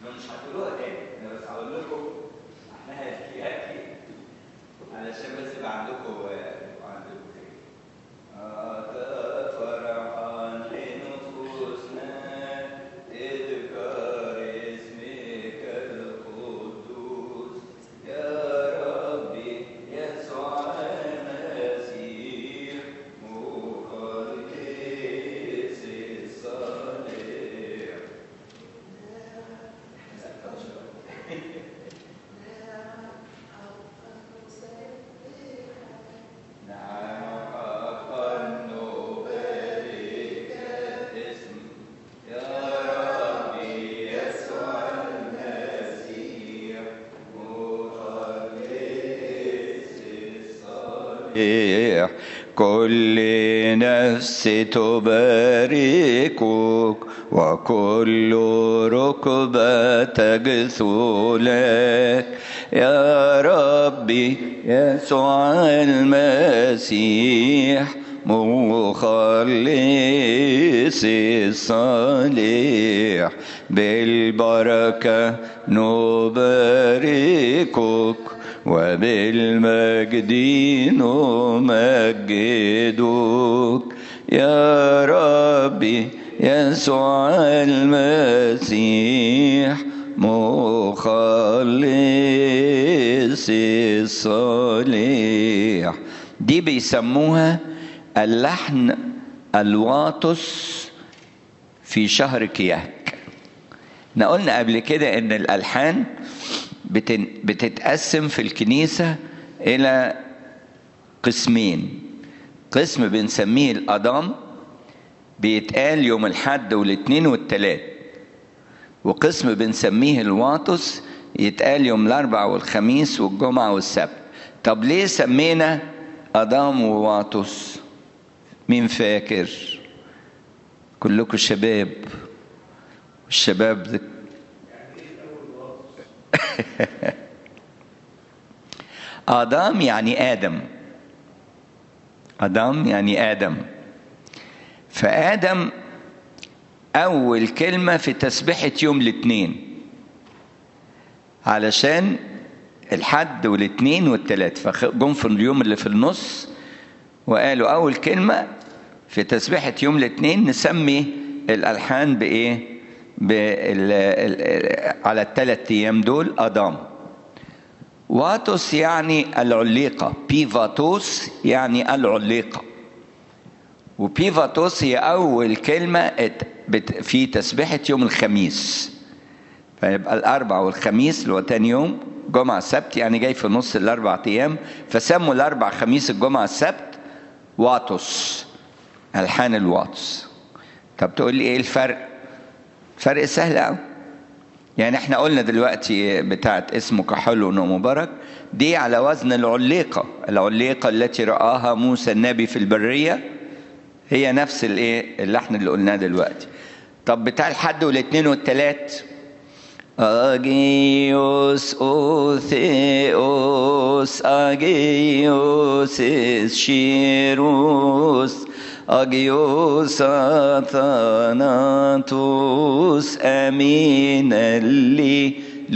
انا مش هتقولوها تاني انا بس هقول لكم احنا الكياكي علشان بس يبقى عندكم يبقى عندكم فكره أعطى فرحا لنفوسنا إذكار اسمك القدوس يا ربي يسوع المسيح مخلص الصالح نعم حقا نبارك اسم يا ربي يسوع المسيح مخلص الصالح كل نفس تباركك وكل ركبة تجثو لك يا ربي يسوع المسيح مخلص الصالح بالبركة نباركك وبالمجد نمجدك يا ربي يسوع المسيح مخلص الصالح دي بيسموها اللحن الواطس في شهر كياك احنا قلنا قبل كده ان الالحان بتن- بتتقسم في الكنيسة إلى قسمين قسم بنسميه الأضام بيتقال يوم الحد والاثنين والتلات وقسم بنسميه الواطس يتقال يوم الأربع والخميس والجمعة والسبت طب ليه سمينا أضام وواطس مين فاكر كلكم شباب الشباب ذك- آدم يعني آدم آدم يعني آدم فآدم أول كلمة في تسبيحة يوم الاثنين علشان الحد والاثنين والتلات فجم في اليوم اللي في النص وقالوا أول كلمة في تسبيحة يوم الاثنين نسمي الألحان بإيه؟ بال... ال- على الثلاث أيام دول أدام واتوس يعني العليقة بيفاتوس يعني العليقة وبيفاتوس هي أول كلمة ات- بت- في تسبيحة يوم الخميس فيبقى الأربع والخميس اللي هو تاني يوم جمعة السبت يعني جاي في نص الأربع أيام فسموا الأربع خميس الجمعة السبت واتوس ألحان الواتس طب تقول لي إيه الفرق؟ فرق سهل قوي يعني احنا قلنا دلوقتي بتاعت اسمك حلو ومبارك دي على وزن العليقة العليقة التي رآها موسى النبي في البرية هي نفس الايه اللحن اللي قلناه دلوقتي طب بتاع الحد والاثنين والتلات أجيوس أوثيوس أجيوس شيروس أجيوس أثاناتوس أمين اللي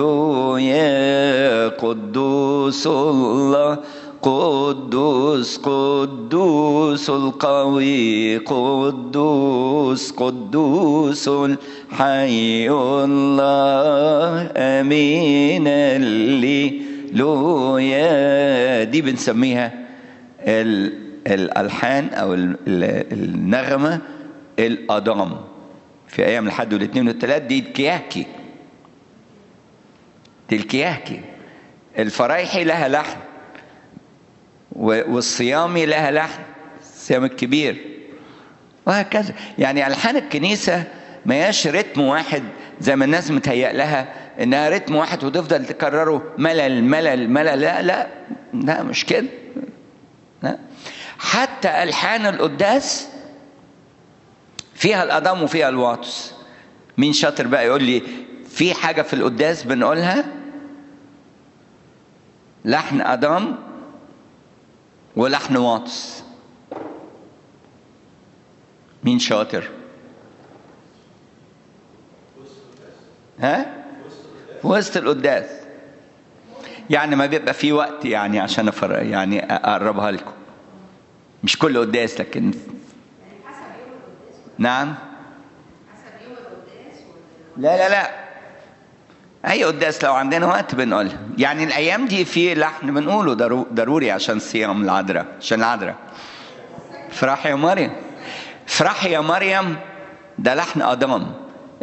لويا قدوس الله قدوس قدوس القوي قدوس قدوس الحي الله امين اللي لويا دي بنسميها ال- الالحان او ال- ال- النغمه الادام في ايام الحد والاثنين والثلاث دي الكياكي دي الكياكي الفرايحي لها لحن و- والصيامي لها لحن الصيام الكبير وهكذا يعني ألحان الكنيسة ما هياش رتم واحد زي ما الناس متهيأ لها إنها رتم واحد وتفضل تكرره ملل ملل ملل لا لا لا مش كده لا حتى ألحان القداس فيها الأضام وفيها الواطس مين شاطر بقى يقول لي في حاجة في القداس بنقولها لحن أضام ولحن واطس مين شاطر ها وسط القداس يعني ما بيبقى في وقت يعني عشان أفر يعني اقربها لكم مش كل قداس لكن نعم لا لا لا اي قداس لو عندنا وقت بنقولها يعني الايام دي في لحن بنقوله ضرو- ضروري عشان صيام العذراء عشان العذراء افرحي يا مريم افرحي يا مريم ده لحن ادم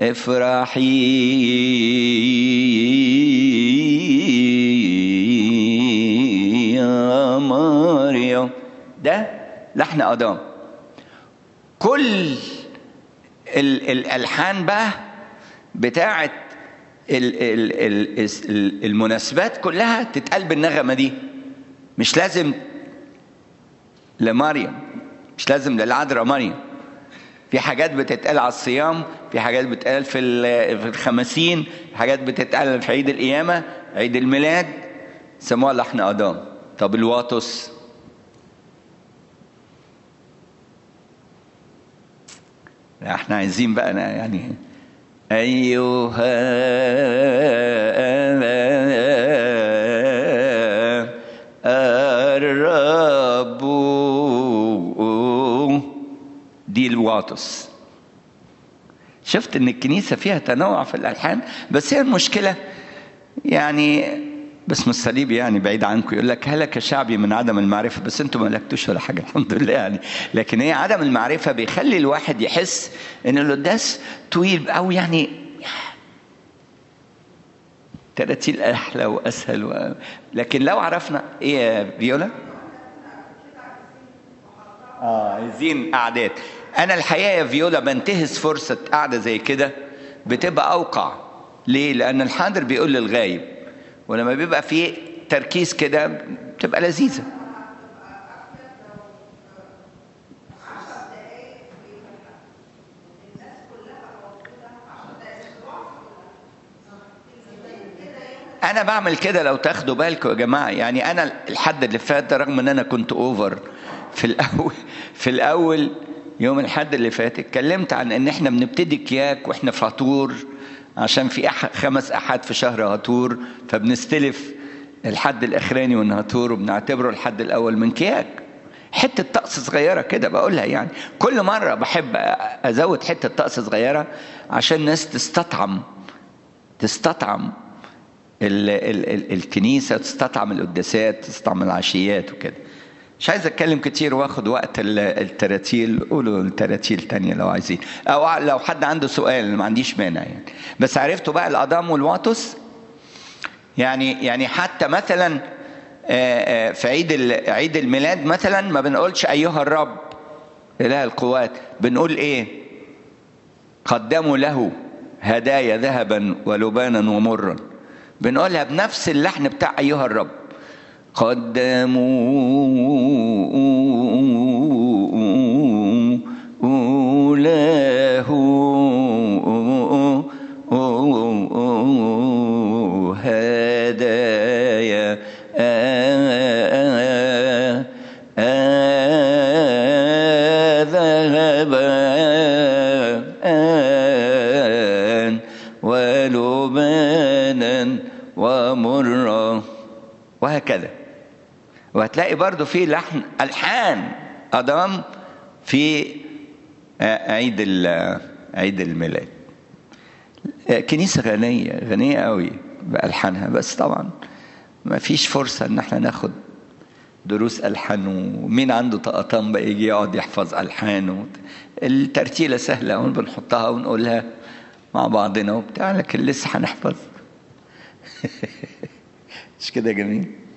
افرحي يا مريم ده لحن ادم كل ال- الالحان بقى بتاعت ال- ال- ال- ال- المناسبات كلها تتقال بالنغمه دي مش لازم لمريم مش لازم للعذراء مريم في حاجات بتتقال على الصيام في حاجات بتتقال في ال- في الخمسين في حاجات بتتقال في عيد القيامه عيد الميلاد سموها لحن ادام طب الواطس لا، احنا عايزين بقى أنا يعني أيها الرب دي الواطس شفت ان الكنيسه فيها تنوع في الالحان بس هي المشكله يعني باسم الصليب يعني بعيد عنكم يقول لك هلك شعبي من عدم المعرفه بس انتم ما هلكتوش ولا حاجه الحمد لله يعني لكن هي عدم المعرفه بيخلي الواحد يحس ان القداس طويل او يعني تراتيل احلى واسهل و... لكن لو عرفنا ايه يا فيولا؟ اه عايزين قعدات انا الحقيقه يا فيولا بنتهز فرصه قعده زي كده بتبقى اوقع ليه لان الحاضر بيقول للغايب ولما بيبقى في تركيز كده بتبقى لذيذه انا بعمل كده لو تاخدوا بالكم يا جماعه يعني انا الحد اللي فات ده رغم ان انا كنت اوفر في الاول في الاول يوم الحد اللي فات اتكلمت عن ان احنا بنبتدي كياك واحنا في هطور عشان في أح خمس احاد في شهر هطور فبنستلف الحد الاخراني من هطور وبنعتبره الحد الاول من كياك حته طقس صغيره كده بقولها يعني كل مره بحب ازود حته طقس صغيره عشان الناس تستطعم تستطعم ال ال ال الكنيسه تستطعم القداسات تستطعم العشيات وكده مش عايز اتكلم كتير واخد وقت ال- التراتيل قولوا التراتيل تانية لو عايزين او لو حد عنده سؤال ما عنديش مانع يعني بس عرفتوا بقى الادام والواتس يعني يعني حتى مثلا آه، آه، في عيد ال- عيد الميلاد مثلا ما بنقولش ايها الرب اله القوات بنقول ايه قدموا له هدايا ذهبا ولبانا ومرا بنقولها بنفس اللحن بتاع ايها الرب قدموا له هدايا ذهبا ولبانا ومرا وهكذا وهتلاقي برضو في لحن الحان ادم في عيد ال- عيد الميلاد كنيسة غنية غنية قوي بألحانها بس طبعا ما فيش فرصة ان احنا ناخد دروس ألحان ومين عنده طقطان بقى يجي يقعد يحفظ ألحان و... الترتيلة سهلة وبنحطها ونقولها مع بعضنا وبتاع لكن لسه هنحفظ مش كده جميل